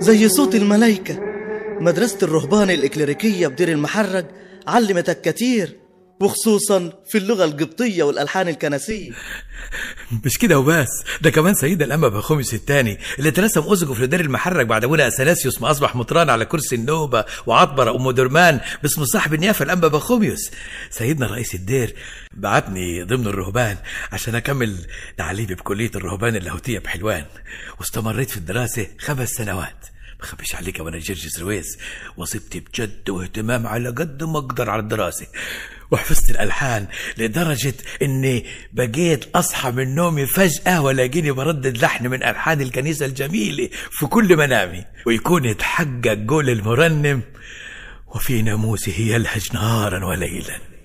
زي صوت الملايكة مدرسة الرهبان الإكليريكية بدير المحرج علمتك كتير وخصوصا في اللغة القبطية والألحان الكنسية مش كده وبس ده كمان سيدنا الأنبا بخوميوس الثاني اللي اترسم أزجه في دير المحرج بعد ابونا أثناسيوس ما أصبح مطران على كرسي النوبة وعطبر أم درمان باسم صاحب النيافة الأنبا بخوميوس سيدنا رئيس الدير بعتني ضمن الرهبان عشان أكمل تعليمي بكلية الرهبان اللاهوتية بحلوان واستمريت في الدراسة خمس سنوات ما خبيش عليك وانا جرجس رويس وصبت بجد واهتمام على قد ما اقدر على الدراسه وحفظت الالحان لدرجه اني بقيت اصحى من نومي فجاه ولاقيني بردد لحن من الحان الكنيسه الجميله في كل منامي ويكون يتحقق قول المرنم وفي ناموسه يلهج نهارا وليلا